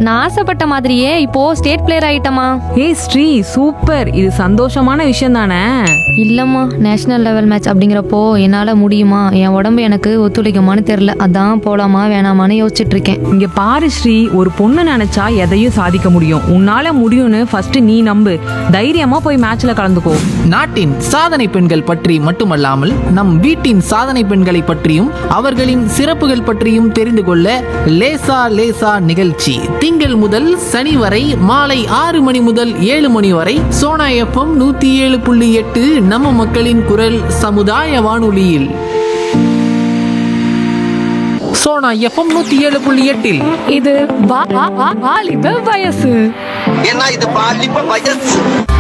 நான் ஆசைப்பட்ட மாதிரியே இப்போ ஸ்டேட் பிளேயர் ஆயிட்டமா ஏய் ஸ்ரீ சூப்பர் இது சந்தோஷமான விஷயம் தானே இல்லம்மா நேஷனல் லெவல் மேட்ச் அப்படிங்கிறப்போ என்னால முடியுமா என் உடம்பு எனக்கு ஒத்துழைக்குமான்னு தெரியல அதான் போலாமா வேணாமான்னு யோசிச்சுட்டு இருக்கேன் இங்க பாரு ஸ்ரீ ஒரு பொண்ணு நினைச்சா எதையும் சாதிக்க முடியும் உன்னால முடியும்னு ஃபர்ஸ்ட் நீ நம்பு தைரியமா போய் மேட்ச்ல கலந்துக்கோ நாட்டின் சாதனை பெண்கள் பற்றி மட்டுமல்லாமல் நம் வீட்டின் சாதனை பெண்களை பற்றியும் அவர்களின் சிறப்புகள் பற்றியும் தெரிந்து கொள்ள லேசா லேசா நிகழ்ச்சி திங்கள் முதல் சனி வரை மாலை ஆறு மணி முதல் ஏழு மணி வரை சோனா எஃப்எம் நூத்தி ஏழு புள்ளி எட்டு நம்ம மக்களின் குரல் சமுதாய வானொலியில் சோனா எஃப்எம் நூத்தி ஏழு புள்ளி எட்டில் இது வா- வா- வா- வாலிப வயசு ஏன்னா இது பாலிப்ப வயசு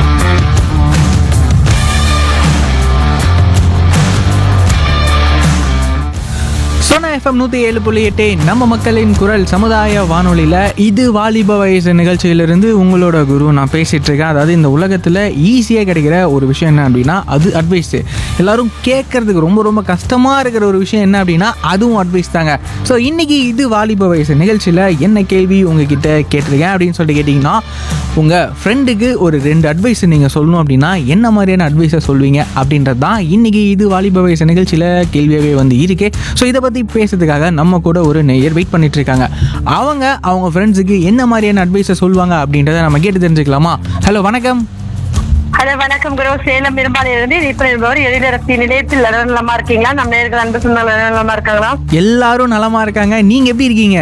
சோனா எஃப்எம் நூற்றி ஏழு புள்ளி எட்டு நம்ம மக்களின் குரல் சமுதாய வானொலியில் இது வாலிப வயசு நிகழ்ச்சியிலிருந்து உங்களோட குரு நான் பேசிகிட்டு இருக்கேன் அதாவது இந்த உலகத்தில் ஈஸியாக கிடைக்கிற ஒரு விஷயம் என்ன அப்படின்னா அது அட்வைஸு எல்லாரும் கேட்கறதுக்கு ரொம்ப ரொம்ப கஷ்டமாக இருக்கிற ஒரு விஷயம் என்ன அப்படின்னா அதுவும் அட்வைஸ் தாங்க ஸோ இன்றைக்கி இது வாலிப வயசு நிகழ்ச்சியில் என்ன கேள்வி உங்ககிட்ட கேட்டிருக்கேன் அப்படின்னு சொல்லிட்டு கேட்டிங்கன்னா உங்கள் ஃப்ரெண்டுக்கு ஒரு ரெண்டு அட்வைஸ் நீங்கள் சொல்லணும் அப்படின்னா என்ன மாதிரியான அட்வைஸை சொல்வீங்க அப்படின்றது தான் இன்றைக்கி இது வாலிப வயசு நிகழ்ச்சியில் கேள்வியாகவே வந்து இருக்கு ஸோ இதை பற்றி பேசுறதுக்காக நம்ம கூட ஒரு நேயர் வெயிட் பண்ணிட்டு இருக்காங்க அவங்க அவங்க ஃப்ரெண்ட்ஸுக்கு என்ன மாதிரியான அட்வைஸை சொல்லுவாங்க அப்படின்றத நம்ம கேட்டு தெரிஞ்சுக்கலாமா ஹலோ வணக்கம் ஹலோ வணக்கம் குரு சேலம் பெரும்பாலிருந்து இப்போ என்பவர் எழிலரசி நிலையத்தில் நலமா இருக்கீங்களா நம்ம நேர்கள் அன்பு சொந்த நலமா இருக்காங்களா எல்லாரும் நலமா இருக்காங்க நீங்கள் எப்படி இருக்கீங்க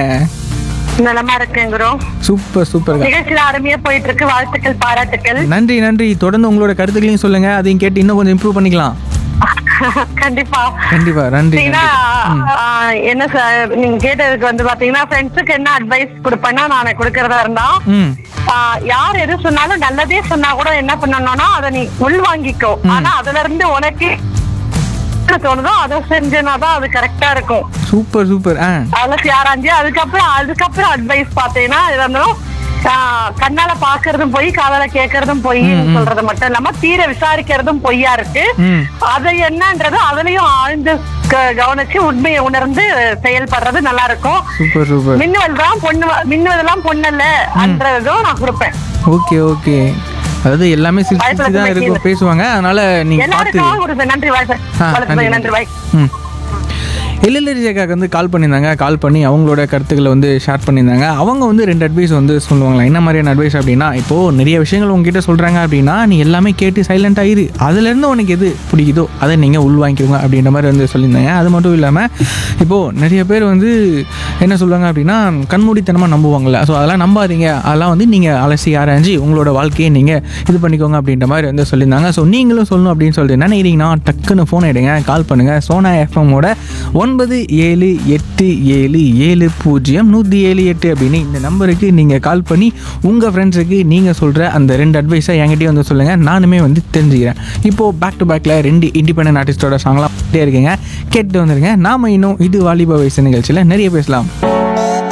நலமா இருக்கேன் குரு சூப்பர் சூப்பர் நிகழ்ச்சியில அருமையா போயிட்டு இருக்கு வாழ்த்துக்கள் பாராட்டுக்கள் நன்றி நன்றி தொடர்ந்து உங்களோட கருத்துக்களையும் சொல்லுங்க அதையும் கேட்டு இன்னும் கொஞ்சம் இம்ப்ரூவ் பண்ணிக்கலாம் கண்டிப்பா கண்டிப்பா நன்றி பாத்தீங்கன்னா நன்றி. ஆஹ், என்ன சார் நீங்க கேட்டதுக்கு வந்து பாத்தீங்கன்னா ஃப்ரெண்ட்ஸுக்கு என்ன அட்வைஸ் கொடுப்பேன்னா நான் கொடுக்கறதா இருந்தா ம் ஆஹ், யார் எது சொன்னாலும் நல்லதே சொன்னா கூட என்ன பண்ணணும்னா அதை நீ உள்வாங்கிக்கோ ஆனா அதுல இருந்து உனக்கு என்ன தோணுதோ அதை செஞ்சனாதான் அது கரெக்டா இருக்கும் சூப்பர் சூப்பர் ஆ அலசி ஆராய்ஞ்சு அதுக்கப்புறம் அதுக்கப்புறம் அட்வைஸ் பார்த்தீங்கன்னா இது இருந்தாலும் ஆஹ், கண்ணால பாக்குறதும் பொய் காதால கேட்கறதும் பொய் சொல்றது மட்டும் இல்லாம தீர விசாரிக்கிறதும் பொய்யா இருக்கு ம். அது என்னன்றது அதுலயும் ஆழ்ந்து க- கவனிச்சு உண்மையை உணர்ந்து செயல்படுறது நல்லா இருக்கும் சூப்பர் சூப்பர் மின்னுவல் தான் பொண்ணு மின்னுவதெல்லாம் பொண்ணல்ல அன்றதும் நான் கொடுப்பேன் ஓகே ஓகே அதாவது எல்லாமே சிரிச்சு சிரிச்சு தான் இருக்கும் பேசுவாங்க அதனால நீங்க பார்த்து எல்லாருக்கும் ஒரு நன்றி வாய் சார் ஆ, நன்றி, நன்றி வாய் ம் எல்எல்ஆர் ஜேக்காக்கு வந்து கால் பண்ணியிருந்தாங்க கால் பண்ணி அவங்களோட கருத்துக்களை வந்து ஷேர் பண்ணியிருந்தாங்க அவங்க வந்து ரெண்டு அட்வைஸ் வந்து சொல்லுவாங்களா என்ன மாதிரியான அட்வைஸ் அப்படின்னா இப்போது நிறைய விஷயங்கள் உங்ககிட்ட சொல்கிறாங்க அப்படின்னா நீ எல்லாமே கேட்டு சைலண்ட்டாக இரு அதுலேருந்து உனக்கு எது பிடிக்குதோ அதை நீங்கள் உள்வாங்கிக்கோங்க அப்படின்ற மாதிரி வந்து சொல்லியிருந்தாங்க அது மட்டும் இல்லாமல் இப்போது நிறைய பேர் வந்து என்ன சொல்லுவாங்க அப்படின்னா கண்மூடித்தனமாக நம்புவாங்கல்ல ஸோ அதெல்லாம் நம்பாதீங்க அதெல்லாம் வந்து நீங்கள் அலசி ஆராய்ஞ்சு உங்களோட வாழ்க்கையை நீங்கள் இது பண்ணிக்கோங்க அப்படின்ற மாதிரி வந்து சொல்லியிருந்தாங்க ஸோ நீங்களும் சொல்லணும் அப்படின்னு சொல்லிட்டு நினைக்கிறீங்கன்னா டக்குன்னு ஃபோன் எடுங்க கால் பண்ணுங்கள் சோனா எஃப்எம்மோட ஒன்பது ஏழு எட்டு ஏழு ஏழு பூஜ்ஜியம் நூற்றி ஏழு எட்டு அப்படின்னு இந்த நம்பருக்கு நீங்கள் கால் பண்ணி உங்கள் ஃப்ரெண்ட்ஸுக்கு நீங்கள் சொல்கிற அந்த ரெண்டு அட்வைஸை என்கிட்டயே வந்து சொல்லுங்கள் நானுமே வந்து தெரிஞ்சுக்கிறேன் இப்போது பேக் டு பேக்கில் ரெண்டு இண்டிபெண்டன்ட் ஆர்டிஸ்டோட சாங்லாம் இருக்கீங்க கேட்டு வந்துருங்க நாம இன்னும் இது வாலிப வயசு நிகழ்ச்சியில் நிறைய பேசலாம்